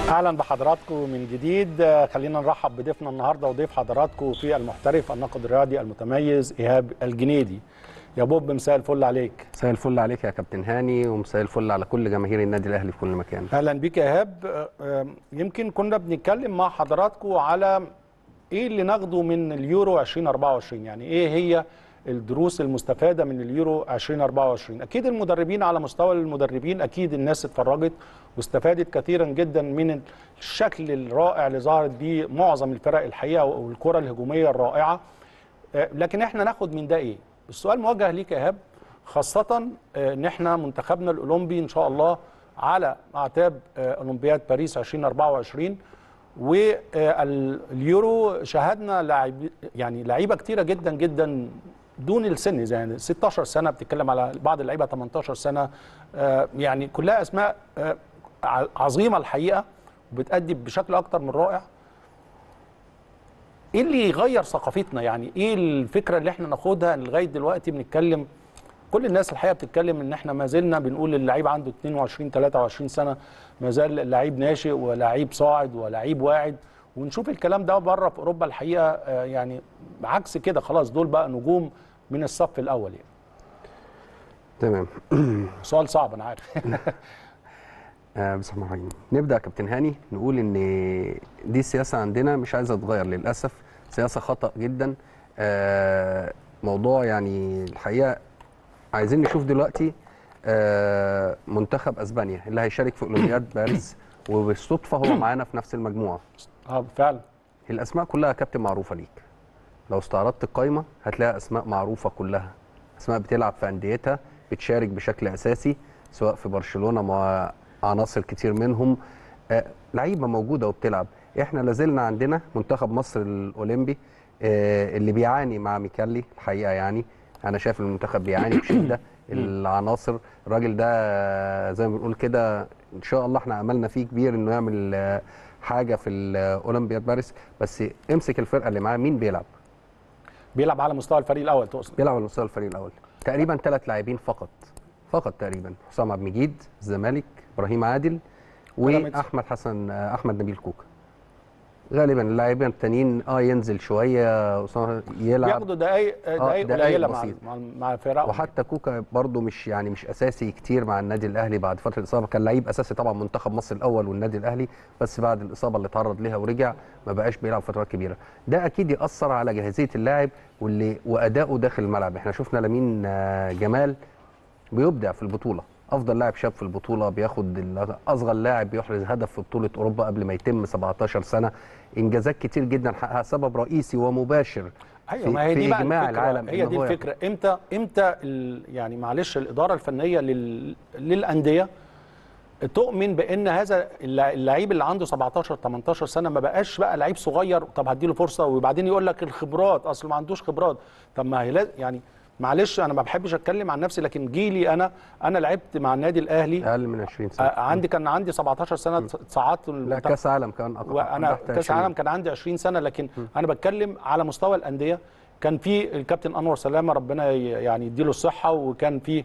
اهلا بحضراتكم من جديد آه، خلينا نرحب بضيفنا النهارده وضيف حضراتكم في المحترف الناقد الرياضي المتميز ايهاب الجنيدي يا بوب مساء الفل عليك مساء الفل عليك يا كابتن هاني ومساء الفل على كل جماهير النادي الاهلي في كل مكان اهلا بيك يا ايهاب آه، آه، يمكن كنا بنتكلم مع حضراتكم على ايه اللي ناخده من اليورو 2024 يعني ايه هي الدروس المستفاده من اليورو 2024 اكيد المدربين على مستوى المدربين اكيد الناس اتفرجت واستفادت كثيرا جدا من الشكل الرائع اللي ظهرت بيه معظم الفرق الحقيقه والكره الهجوميه الرائعه آه، لكن احنا ناخد من ده ايه السؤال موجه ليك يا ايهاب خاصه آه، ان احنا منتخبنا الاولمبي ان شاء الله على اعتاب آه، اولمبياد باريس 2024 واليورو شاهدنا لاعب يعني لعيبه كتيره جدا جدا دون السن يعني 16 سنه بتتكلم على بعض اللعيبه 18 سنه آه، يعني كلها اسماء آه، ع- عظيمه الحقيقه وبتأدي بشكل اكتر من رائع ايه اللي يغير ثقافتنا يعني ايه الفكره اللي احنا ناخدها لغايه دلوقتي بنتكلم كل الناس الحقيقه بتتكلم ان احنا ما زلنا بنقول اللعيب عنده 22 23 سنه ما زال لعيب ناشئ ولعيب صاعد ولعيب واعد ونشوف الكلام ده بره في اوروبا الحقيقه آه، يعني عكس كده خلاص دول بقى نجوم من الصف الاول يعني تمام سؤال صعب انا عارف آه بسم الله الرحمن الرحيم نبدا يا كابتن هاني نقول ان دي السياسه عندنا مش عايزه تتغير للاسف سياسه خطا جدا آه موضوع يعني الحقيقه عايزين نشوف دلوقتي آه منتخب اسبانيا اللي هيشارك في اولمبياد باريس وبالصدفه هو معانا في نفس المجموعه اه فعلا الاسماء كلها يا كابتن معروفه ليك لو استعرضت القايمه هتلاقي اسماء معروفه كلها اسماء بتلعب في انديتها بتشارك بشكل اساسي سواء في برشلونه مع عناصر كتير منهم آه لعيبه موجوده وبتلعب احنا لازلنا عندنا منتخب مصر الاولمبي آه اللي بيعاني مع ميكالي الحقيقه يعني انا شايف المنتخب بيعاني بشده العناصر الراجل ده آه، زي ما بنقول كده ان شاء الله احنا املنا فيه كبير انه يعمل آه، حاجه في الاولمبياد باريس بس امسك الفرقه اللي معاه مين بيلعب بيلعب على مستوى الفريق الاول تقصد بيلعب على مستوى الفريق الاول تقريبا ثلاث لاعبين فقط فقط تقريبا حسام عبد المجيد الزمالك ابراهيم عادل بيراميدز. واحمد حسن آه، احمد نبيل كوكا غالبا اللاعبين التانيين اه ينزل شويه أسامة يلعب بياخدوا دقايق دقايق دقايق قليله مع بسيطة. مع مع فرقهم وحتى كوكا برضه مش يعني مش اساسي كتير مع النادي الاهلي بعد فتره الاصابه كان لعيب اساسي طبعا منتخب مصر الاول والنادي الاهلي بس بعد الاصابه اللي تعرض ليها ورجع ما بقاش بيلعب فترات كبيره ده اكيد ياثر على جاهزيه اللاعب واللي وادائه داخل الملعب احنا شفنا لامين آه، جمال بيبدع في البطوله افضل لاعب شاب في البطوله بياخد ال- اصغر لاعب بيحرز هدف في بطوله اوروبا قبل ما يتم 17 سنه انجازات كتير جدا حققها سبب رئيسي ومباشر ايوه في- ما هي في دي بقى إجماع الفكرة. العالم هي إن دي هو الفكره امتى امتى ال- يعني معلش الاداره الفنيه لل... للانديه تؤمن بان هذا الل- اللعيب اللي عنده 17 18 سنه ما بقاش بقى لعيب صغير طب هديله فرصه وبعدين يقول لك الخبرات اصل ما عندوش خبرات طب ما هي لاز- يعني معلش انا ما بحبش اتكلم عن نفسي لكن جيلي انا انا لعبت مع النادي الاهلي اقل من 20 سنه آه، عندي كان عندي 17 سنه صعدت لا المنتخب. كاس عالم كان أقل وانا تحت كاس 20. العالم كان عندي 20 سنه لكن انا بتكلم على مستوى الانديه كان في الكابتن انور سلامه ربنا ي- يعني يديله الصحه وكان في آه،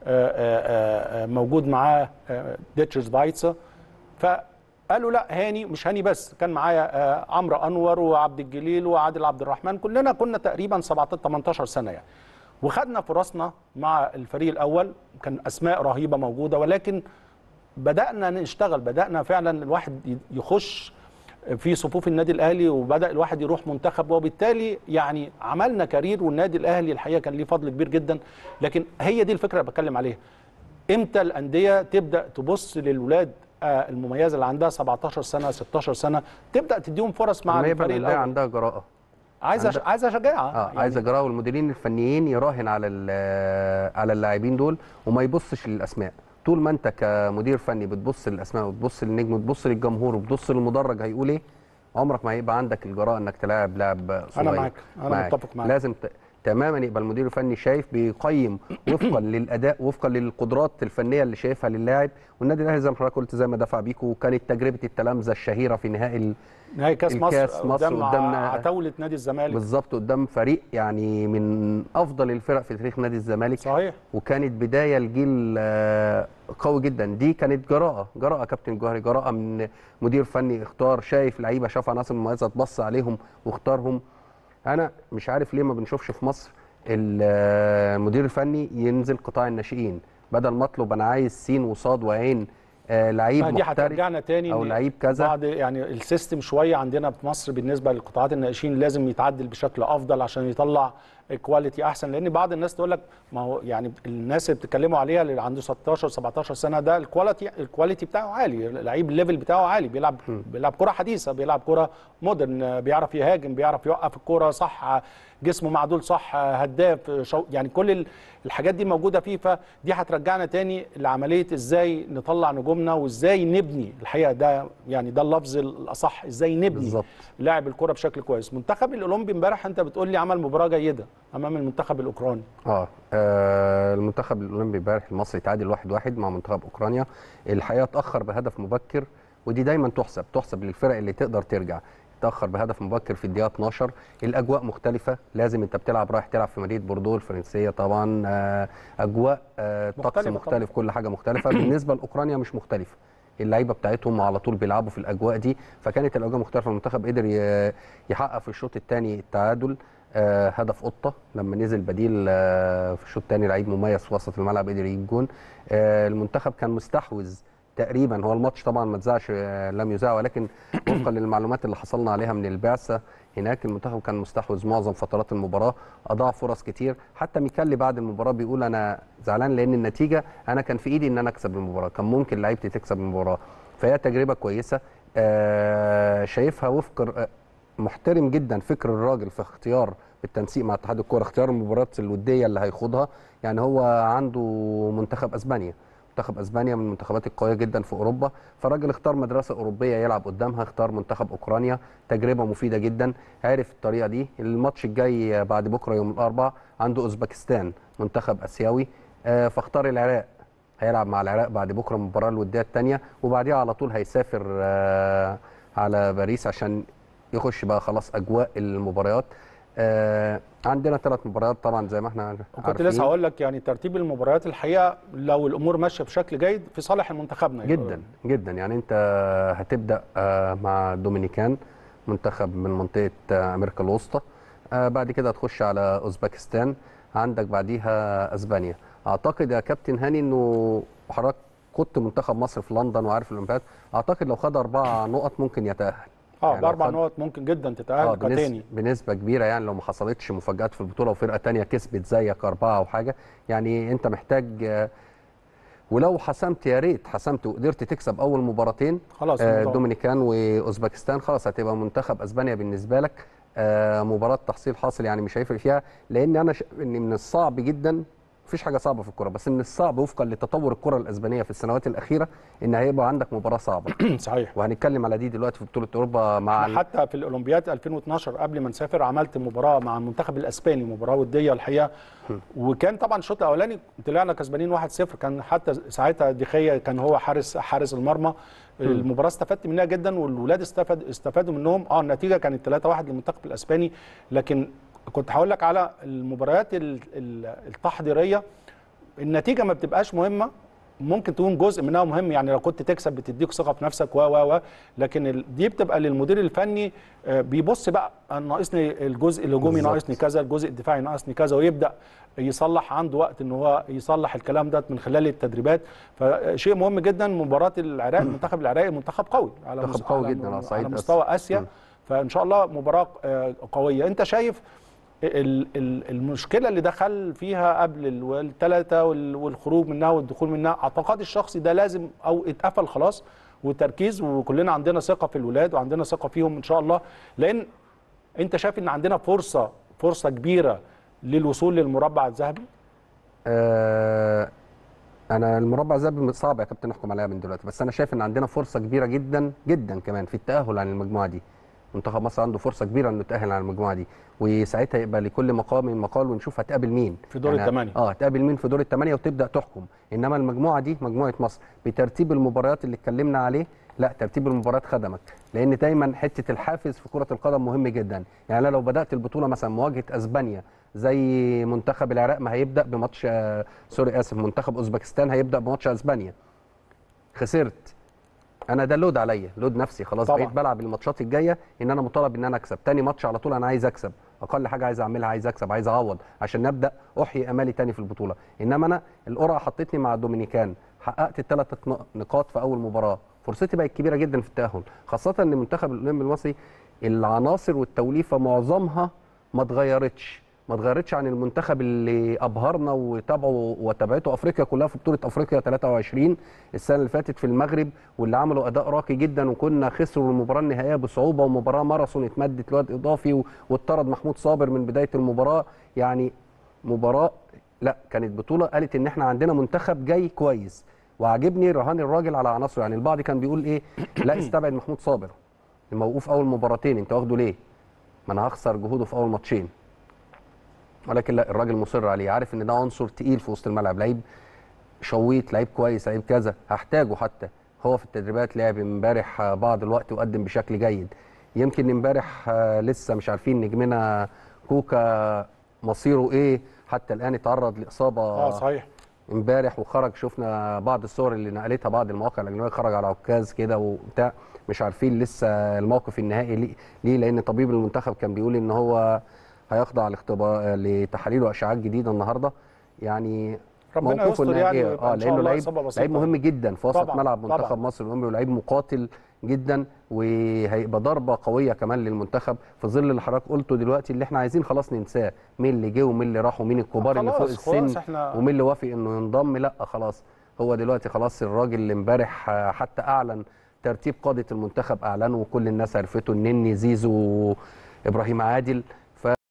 آه، آه، موجود معاه آه، ديتشرز فايتسا فقالوا لا هاني مش هاني بس كان معايا آه، عمرو انور وعبد الجليل وعادل عبد الرحمن كلنا كنا تقريبا 17 18 سنه يعني وخدنا فرصنا مع الفريق الاول كان اسماء رهيبه موجوده ولكن بدانا نشتغل بدانا فعلا الواحد يخش في صفوف النادي الاهلي وبدا الواحد يروح منتخب وبالتالي يعني عملنا كارير والنادي الاهلي الحقيقه كان ليه فضل كبير جدا لكن هي دي الفكره اللي بتكلم عليها امتى الانديه تبدا تبص للولاد آه، المميزه اللي عندها 17 سنه 16 سنه تبدا تديهم فرص مع لما يبقى الفريق الانديه الاول عندها جراءه عايزه عندها- عايزه شجاعه اه عايزه جراءه والمديرين الفنيين يراهن على ال- على اللاعبين دول وما يبصش للاسماء طول ما انت كمدير فني بتبص للاسماء وتبص للنجم وتبص للجمهور وتبص للمدرج هيقول ايه عمرك ما هيبقى عندك الجراءه انك تلاعب لاعب صغير معاك. أنا متفق معاك. لازم ت... تماما يبقى المدير الفني شايف بيقيم وفقا للاداء وفقا للقدرات الفنيه اللي شايفها للاعب والنادي الاهلي زي ما حضرتك قلت زي ما دفع بيكو وكانت تجربه التلامذه الشهيره في نهائي ال... نهائي كاس مصر, الكاس مصر قدام قدامنا- عتاوله نادي الزمالك بالظبط قدام فريق يعني من افضل الفرق في تاريخ نادي الزمالك صحيح وكانت بدايه لجيل آه، قوي جدا دي كانت جراءه جراءه كابتن جوهري جراءه من مدير فني اختار شايف لعيبه شاف عناصر مميزه تبص عليهم واختارهم انا مش عارف ليه ما بنشوفش في مصر ال- المدير الفني ينزل قطاع الناشئين بدل ما اطلب انا عايز سين وصاد وعين آه، لعيب ما دي محترف هترجعنا تاني او إن لعيب كذا بعد يعني السيستم شويه عندنا في مصر بالنسبه للقطاعات الناشئين لازم يتعدل بشكل افضل عشان يطلع كواليتي احسن لان بعض الناس تقول لك ما هو يعني الناس اللي بتتكلموا عليها اللي عنده 16 17 سنه ده الكواليتي الكواليتي بتاعه عالي اللعيب الليفل بتاعه عالي بيلعب بيلعب كره حديثه بيلعب كره مودرن بيعرف يهاجم بيعرف يوقف الكره صح جسمه معدول صح هداف شو يعني كل ال- الحاجات دي موجوده فيه فدي هترجعنا تاني لعمليه ازاي نطلع نجومنا وازاي نبني الحقيقه ده يعني ده اللفظ الاصح ازاي نبني بالظبط. لاعب الكره بشكل كويس منتخب الاولمبي امبارح انت بتقول لي عمل مباراه جيده امام المنتخب الاوكراني اه آه، المنتخب الاولمبي امبارح المصري تعادل 1-1 واحد واحد مع منتخب اوكرانيا الحقيقه اتاخر بهدف مبكر ودي دايما تحسب تحسب للفرق اللي تقدر ترجع تاخر بهدف مبكر في الدقيقه 12 الاجواء مختلفه لازم انت بتلعب رايح تلعب في مدينه بوردو الفرنسيه طبعا آه، اجواء آه، طقس مختلفة مختلف كل حاجه مختلفه بالنسبه لاوكرانيا مش مختلفه اللعيبه بتاعتهم على طول بيلعبوا في الاجواء دي فكانت الاجواء مختلفه المنتخب قدر ي- يحقق في الشوط الثاني التعادل آه، هدف قطه لما نزل بديل آه، في الشوط الثاني لعيب مميز في وسط الملعب قدر يجيب جون آه، المنتخب كان مستحوذ تقريبا هو الماتش طبعا ما اتذاعش آه، لم يذاع ولكن وفقا للمعلومات اللي حصلنا عليها من البعثه هناك المنتخب كان مستحوذ معظم فترات المباراه اضاع فرص كتير حتى ميكالي بعد المباراه بيقول انا زعلان لان النتيجه انا كان في ايدي ان انا اكسب المباراه كان ممكن لعيبتي تكسب المباراه فهي تجربه كويسه آه، شايفها وفق آه، محترم جدا فكر الراجل في اختيار بالتنسيق مع اتحاد الكوره اختيار المباريات الوديه اللي هيخوضها يعني هو عنده منتخب اسبانيا منتخب اسبانيا من المنتخبات القويه جدا في اوروبا فالراجل اختار مدرسه اوروبيه يلعب قدامها اختار منتخب اوكرانيا تجربه مفيده جدا عارف الطريقه دي الماتش الجاي بعد بكره يوم الاربعاء عنده اوزبكستان منتخب اسيوي آه، فاختار العراق هيلعب مع العراق بعد بكره المباراه الوديه الثانيه وبعديها على طول هيسافر آه، على باريس عشان يخش بقى خلاص اجواء المباريات آه، عندنا ثلاث مباريات طبعا زي ما احنا وكنت عارفين لسه هقول لك يعني ترتيب المباريات الحقيقه لو الامور ماشيه بشكل جيد في صالح منتخبنا جدا جدا يعني انت هتبدا آه، مع دومينيكان منتخب من منطقه آه، امريكا الوسطى آه، بعد كده هتخش على اوزبكستان عندك بعديها اسبانيا اعتقد يا كابتن هاني انه حضرتك كنت منتخب مصر في لندن وعارف الاولمبياد اعتقد لو خد اربع نقط ممكن يتاهل اه يعني لو باربع خد- نقط ممكن جدا اه تتاهل بنسبة, كتاني بنسبة كبيرة يعني لو ما حصلتش مفاجآت في البطولة وفرقة تانية كسبت زيك أربعة أو حاجة يعني أنت محتاج آه، ولو حسمت يا ريت حسمت وقدرت تكسب أول مباراتين خلاص آه، الموضوع- دومينيكان وأوزبكستان خلاص هتبقى منتخب أسبانيا بالنسبة لك آه، مباراة تحصيل حاصل يعني مش هيفرق فيها لأن أنا شايف إن من الصعب جدا مفيش حاجة صعبة في الكرة بس من الصعب وفقا لتطور الكرة الأسبانية في السنوات الأخيرة إن هيبقى عندك مباراة صعبة صحيح وهنتكلم على دي دلوقتي في بطولة أوروبا مع ال- حتى في الاولمبياد 2012 قبل ما نسافر عملت مباراه مع المنتخب الاسباني مباراه وديه الحقيقه وكان طبعا الشوط الاولاني طلعنا كسبانين 1-0 كان حتى ساعتها دخيا كان هو حارس حارس المرمى المباراه استفدت منها جدا والولاد استفاد استفادوا منهم اه النتيجه كانت 3-1 للمنتخب الاسباني لكن كنت هقول لك على المباريات ال- ال- التحضيريه النتيجه ما بتبقاش مهمه ممكن تكون جزء منها مهم يعني لو كنت تكسب بتديك ثقه في نفسك و و و لكن ال- دي بتبقى للمدير الفني آه، بيبص بقى أنا ناقصني الجزء الهجومي بالظبط. ناقصني كذا الجزء الدفاعي ناقصني كذا ويبدا يصلح عنده وقت ان هو يصلح الكلام ده من خلال التدريبات فشيء مهم جدا مباراه العراق المنتخب العراقي منتخب قوي على منتخب مس- قوي على جدا على م- صعيد على آسيا. مستوى اسيا م. فان شاء الله مباراه آه، قويه انت شايف ال- ال- المشكله اللي دخل فيها قبل ال- الثلاثه وال- والخروج منها والدخول منها اعتقادي الشخصي ده لازم او اتقفل خلاص والتركيز وكلنا عندنا ثقه في الولاد وعندنا ثقه فيهم ان شاء الله لان انت شايف ان عندنا فرصه فرصه كبيره للوصول للمربع الذهبي آه، انا المربع الذهبي صعب يا كابتن نحكم عليها من دلوقتي بس انا شايف ان عندنا فرصه كبيره جدا جدا كمان في التاهل عن المجموعه دي منتخب مصر عنده فرصه كبيره انه يتاهل عن المجموعه دي وساعتها يبقى لكل مقام مقال ونشوف هتقابل مين في دور الثمانية. اه هتقابل مين في دور الثمانيه وتبدا تحكم انما المجموعه دي مجموعه مصر بترتيب المباريات اللي اتكلمنا عليه لا ترتيب المباريات خدمك لان دايما حته الحافز في كره القدم مهم جدا يعني أنا لو بدات البطوله مثلا مواجهه اسبانيا زي منتخب العراق ما هيبدا بماتش آه، سوري اسف منتخب اوزبكستان هيبدا بماتش اسبانيا خسرت انا ده لود عليا لود نفسي خلاص طبعاً. بقيت بلعب الماتشات الجايه ان انا مطالب ان انا اكسب تاني ماتش على طول انا عايز اكسب اقل حاجه عايز اعملها عايز اكسب عايز اعوض عشان نبدا احيي امالي تاني في البطوله انما انا القرعه حطتني مع الدومينيكان حققت الثلاث نقاط في اول مباراه فرصتي بقت كبيره جدا في التاهل خاصه ان منتخب الاولمبي المصري العناصر والتوليفه معظمها ما اتغيرتش ما اتغيرتش عن المنتخب اللي ابهرنا وتابعه وتابعته افريقيا كلها في بطوله افريقيا 23 السنه اللي فاتت في المغرب واللي عملوا اداء راقي جدا وكنا خسروا المباراه النهائيه بصعوبه ومباراه ماراثون اتمدت لوقت اضافي و- واتطرد محمود صابر من بدايه المباراه يعني مباراه لا كانت بطوله قالت ان احنا عندنا منتخب جاي كويس وعجبني رهان الراجل على عناصره يعني البعض كان بيقول ايه لا استبعد محمود صابر الموقوف اول مباراتين انت واخده ليه ما انا هخسر جهوده في اول ماتشين ولكن لا الراجل مصر عليه عارف ان ده عنصر تقيل في وسط الملعب لعيب شويت لعيب كويس لعيب كذا هحتاجه حتى هو في التدريبات لعب امبارح آه، بعض الوقت وقدم بشكل جيد يمكن امبارح آه، لسه مش عارفين نجمنا كوكا مصيره ايه حتى الان اتعرض لاصابه اه صحيح امبارح وخرج شفنا بعض الصور اللي نقلتها بعض المواقع الاجنبيه خرج على عكاز كده وبتاع مش عارفين لسه الموقف النهائي ليه- ليه لان طبيب المنتخب كان بيقول ان هو هيخضع لاختبار لتحاليل واشعاعات جديده النهارده يعني ربنا موقفه يستر النهائي يعني ويبقى اه إن شاء لانه الله لعيب إصابة بسيطة. لعيب مهم جدا في وسط طبعاً، ملعب طبعاً. منتخب مصر الاممي ولعيب مقاتل جدا وهيبقى ضربه قويه كمان للمنتخب في ظل اللي حضرتك قلته دلوقتي اللي احنا عايزين خلاص ننساه مين اللي جه ومين اللي راح ومين الكبار اللي فوق خلاص، خلاص السن إحنا- ومين اللي وافق انه ينضم لا خلاص هو دلوقتي خلاص الراجل اللي امبارح آه، حتى اعلن ترتيب قاده المنتخب اعلنه وكل الناس عرفته النني زيزو ابراهيم عادل